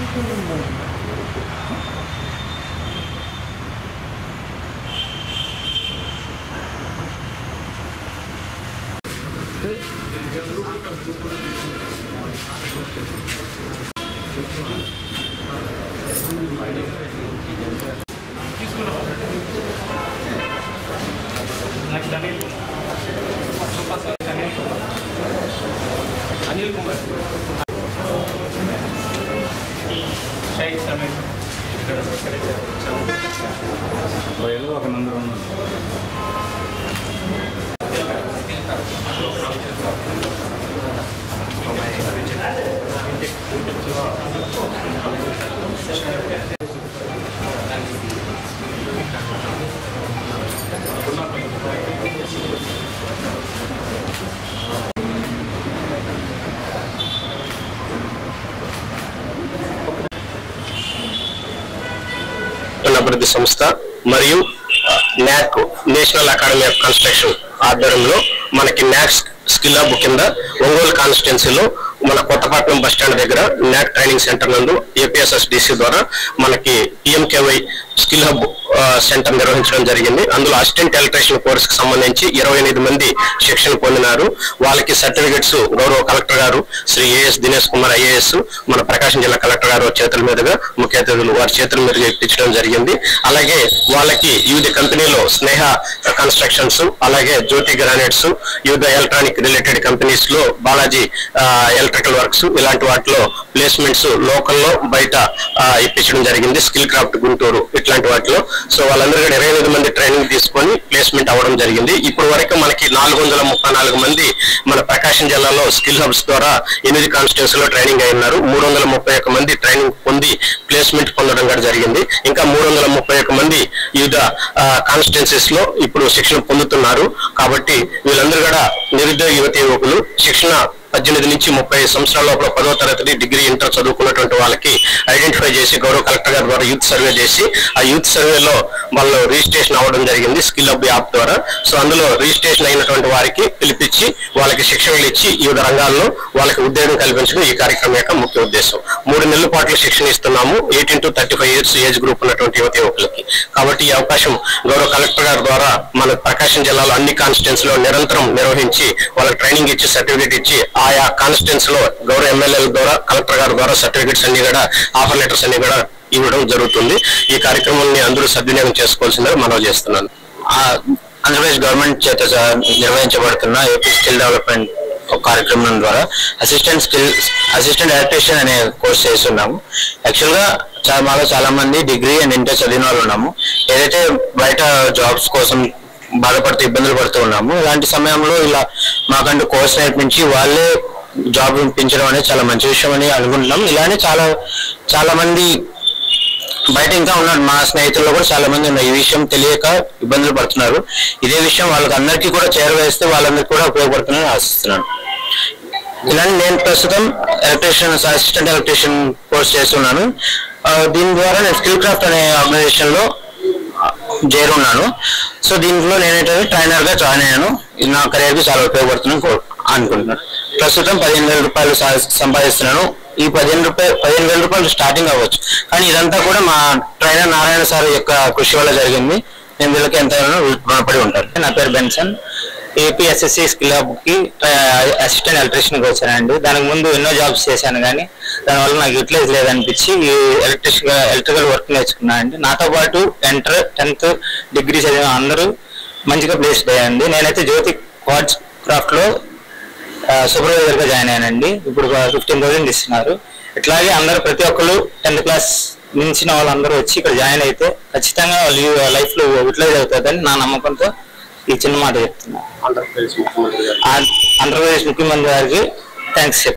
అనిల్ కుమార్ షైక్ సమీర్ బయలు ఒక నంబర్ ఉన్నాడు అభివృద్ధి సంస్థ మరియు నాక్ నేషనల్ అకాడమీ ఆఫ్ కన్స్ట్రక్షన్ ఆధ్వర్యంలో మనకి నాక్ స్కిల్ హబ్ కింద ఒంగోలు కాన్స్టిట్యున్సీలో మన కొత్తపట్నం బస్ స్టాండ్ దగ్గర నాక్ ట్రైనింగ్ సెంటర్ నందు ఏపీఎస్ఎస్డిసి ద్వారా మనకి పిఎంకేవై స్కిల్ హబ్ ఆ, సెంటర్ నిర్వహించడం జరిగింది అందులో అసిస్టెంట్ ఎలక్ట్రీషియన్ కోర్స్ కి సంబంధించి ఇరవై ఎనిమిది మంది శిక్షణ పొందినారు వాళ్ళకి సర్టిఫికెట్స్ గౌరవ కలెక్టర్ గారు శ్రీ ఏఎస్ దినేష్ కుమార్ ఐఏఎస్ మన ప్రకాశం జిల్లా కలెక్టర్ గారు చేతుల మీదుగా ముఖ్య అతిథులు వారి చేతుల మీదుగా ఇప్పించడం జరిగింది అలాగే వాళ్ళకి వివిధ కంపెనీలో స్నేహ కన్స్ట్రక్షన్స్ అలాగే జ్యోతి గ్రానైట్స్ వివిధ ఎలక్ట్రానిక్ రిలేటెడ్ కంపెనీస్ లో బాలాజీ ఎలక్ట్రికల్ వర్క్స్ ఇలాంటి వాటిలో ప్లేస్మెంట్స్ లోకల్లో బయట ఆ, ఇప్పించడం జరిగింది స్కిల్ క్రాఫ్ట్ గుంటూరు ఇట్లాంటి వాటిలో సో వాళ్ళందరూ కూడా ఇరవై ఎనిమిది మంది ట్రైనింగ్ తీసుకొని ప్లేస్మెంట్ అవ్వడం జరిగింది ఇప్పుడు వరకు మనకి నాలుగు వందల ముప్పై నాలుగు మంది మన ప్రకాశం జిల్లాలో స్కిల్ హబ్స్ ద్వారా ఎనిమిది కాన్స్టిట్యూన్స్ లో ట్రైనింగ్ అయి ఉన్నారు మూడు వందల ముప్పై ఒక్క మంది ట్రైనింగ్ పొంది ప్లేస్మెంట్ పొందడం కూడా జరిగింది ఇంకా మూడు వందల ముప్పై ఒక్క మంది వివిధ కాన్స్టిట్యున్సీస్ లో ఇప్పుడు శిక్షణ పొందుతున్నారు కాబట్టి వీళ్ళందరూ కూడా నిరుద్యోగ యువతి యువకులు శిక్షణ పద్దెనిమిది నుంచి ముప్పై సంవత్సరాల లోపల పదో తరగతి డిగ్రీ ఇంటర్ చదువుకున్నటువంటి వాళ్ళకి ఐడెంటిఫై చేసి గౌరవ కలెక్టర్ గారి ద్వారా యూత్ సర్వే చేసి ఆ యూత్ సర్వేలో వాళ్ళు రిజిస్ట్రేషన్ అవ్వడం జరిగింది స్కిల్ హబ్ యాప్ ద్వారా సో అందులో రిజిస్ట్రేషన్ అయినటువంటి వారికి పిలిపించి వాళ్ళకి శిక్షణలు ఇచ్చి వివిధ రంగాల్లో వాళ్ళకి ఉద్యోగం కల్పించడం ఈ కార్యక్రమం యొక్క ముఖ్య ఉద్దేశం మూడు నెలల పాటు శిక్షణ ఇస్తున్నాము eighteen to thirty five years age group ఉన్నటువంటి యువత యువకులకి కాబట్టి ఈ అవకాశం గౌరవ కలెక్టర్ గారి ద్వారా మన ప్రకాశం జిల్లాలో అన్ని కాన్స్టిట్యూన్స్ లో నిరంతరం నిర్వహించి వాళ్ళకి ట్రైనింగ్ ఇచ్చి సర్టిఫికేట్ ఇచ్చి ఆయా కాన్స్టిట్యూన్స్ లో గౌరవ ఎమ్మెల్యేల ద్వారా కలెక్టర్ గారి ద్వారా సర్టిఫికేట్స్ అన్ని కూడా ఆఫర్ లెటర్స్ అన్ని కూడా ఇవ్వడం జరుగుతుంది ఈ కార్యక్రమాన్ని అందరూ సద్వినియోగం చేసుకోవాల్సిందిగా మనవి చేస్తున్నాను ఆ ఆంధ్రప్రదేశ్ గవర్నమెంట్ చేత స- నిర్వహించబడుతున్న ఏపీ స్కిల్ డెవలప్మెంట్ ఒక కార్యక్రమం ద్వారా అసిస్టెంట్ స్కిల్ అసిస్టెంట్ ఎలక్ట్రీషియన్ అనే కోర్స్ చేస్తున్నాము యాక్చువల్ గా చాలా మాలో చాలా మంది డిగ్రీ అండ్ ఇంటర్ చదివిన వాళ్ళు ఉన్నాము ఏదైతే బయట జాబ్స్ కోసం బాధపడుతూ ఇబ్బందులు పడుతూ ఉన్నాము ఇలాంటి సమయంలో ఇలా మాకంటూ కోర్స్ నేర్పించి వాళ్ళే జాబ్ ఇప్పించడం అనేది చాలా మంచి విషయం అని అనుకుంటున్నాం ఇలానే చాలా చాలా మంది బయట ఇంకా ఉన్నారు మా స్నేహితుల్లో కూడా చాలా మంది ఉన్నారు ఈ విషయం తెలియక ఇబ్బందులు పడుతున్నారు ఇదే విషయం వాళ్ళకి అందరికీ కూడా చేరవేస్తే వాళ్ళందరికీ కూడా ఉపయోగపడుతుందని ఆశిస్తున్నాను ఇలానే నేను ప్రస్తుతం ఎలక్ట్రీషియన్ అసిస్టెంట్ ఎలక్ట్రీషియన్ కోర్స్ చేస్తున్నాను ఆ, దీని ద్వారా నేను స్కిల్ క్రాఫ్ట్ అనే ఆర్గనైజేషన్ లో ఆ, చేరున్నాను సో దీంట్లో నేనేంటంటే ట్రైనర్ గా జాయిన్ అయ్యాను ఇది నా కెరీర్ కి చాలా ఉపయోగపడుతుందని కో- అనుకుంటున్నాను ప్రస్తుతం పదిహేను వేల రూపాయలు సా- సంపాదిస్తున్నాను ఈ పదిహేను రూపాయలు పదిహేను వేల రూపాయలు స్టార్టింగ్ అవ్వచ్చు కానీ ఇదంతా కూడా మా ట్రైనర్ నారాయణ సార్ యొక్క కృషి వల్ల జరిగింది నేను వీళ్ళకి ఎంతైనా రుణపడి ఉంటాను నా పేరు బెన్సన్ ఏపీఎస్ఎస్సి స్కిల్ హబ్ కి అసిస్టెంట్ ఎలక్ట్రీషియన్ వచ్చానండి దానికి ముందు ఎన్నో జాబ్స్ చేశాను కానీ దానివల్ల నాకు యూటిలైజ్ లేదనిపించి ఈ ఎలక్ట్రిక్ ఎలక్ట్రికల్ వర్క్ నేర్చుకున్నాను అండి నాతో పాటు ఎంటర్ టెన్త్ డిగ్రీ చదివిన అందరూ మంచిగా ప్లేస్డ్ అయ్యండి నేనైతే జ్యోతి క్వాడ్స్ క్రాఫ్ట్ లో సూపర్వైజర్ గా జాయిన్ అయ్యానండి ఇప్పుడు ఫిఫ్టీన్ థౌసండ్ ఇస్తున్నారు ఇట్లాగే అందరూ ప్రతి ఒక్కరు టెన్త్ క్లాస్ మించిన వాళ్ళందరూ వచ్చి ఇక్కడ జాయిన్ అయితే ఖచ్చితంగా వాళ్ళ లైఫ్ లో యూటిలైజ్ అవుతుందని నా నమ్మకంతో ఈ చిన్న మాట చెప్తున్నా ఆంధ్రప్రదేశ్ ముఖ్యమంత్రి గారు ఆంధ్రప్రదేశ్ ముఖ్యమంత్రి గారికి థ్యాంక్స్